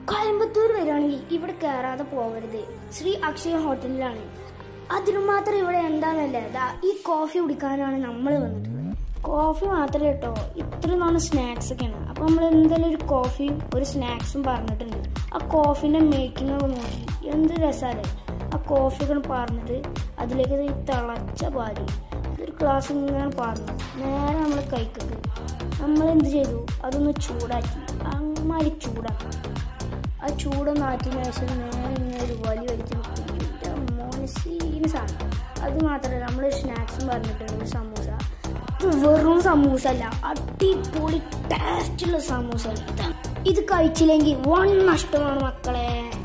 കോയമ്പത്തൂർ വരികയാണെങ്കിൽ ഇവിടെ കയറാതെ പോകരുത് ശ്രീ അക്ഷയ ഹോട്ടലിലാണ് അതിനു മാത്രം ഇവിടെ എന്താണെന്നല്ല ദാ ഈ കോഫി കുടിക്കാനാണ് നമ്മൾ വന്നിട്ടുള്ളത് കോഫി മാത്രമേ കേട്ടോ ഇത്ര നാളെ സ്നാക്സ് ഒക്കെയാണ് അപ്പൊ നമ്മൾ എന്തെങ്കിലും ഒരു കോഫിയും ഒരു സ്നാക്സും പറഞ്ഞിട്ടുണ്ട് ആ കോഫിന്റെ മേക്കിംഗ് ഒക്കെ നോക്കി എന്ത് രസമാണ് ആ കോഫി ഒക്കെ പറഞ്ഞിട്ട് അതിലേക്ക് ഈ തിളച്ച പാല് ഒരു ഗ്ലാസ് ഇങ്ങനെ പറഞ്ഞു നേരെ നമ്മൾ കൈക്കട്ട് നമ്മൾ എന്ത് ചെയ്തു അതൊന്ന് ചൂടാക്കി അമ്മാരി ചൂടാക്കി ആ ചൂടൊന്ന് ആറ്റിന് ശേഷം നേരെ ഇങ്ങനെ ഒരു വലി വലിച്ച് കുടിക്കും മോനസീന് സാധനം അത് മാത്രമല്ല നമ്മൾ സ്നാക്സും പറഞ്ഞിട്ടുണ്ട് ഒരു സമൂസ ഇത് വെറും സമൂസ അല്ല അടിപൊളി ടേസ്റ്റുള്ള സമൂസ ഇത് കഴിച്ചില്ലെങ്കിൽ വൺ നഷ്ടമാണ് മക്കളെ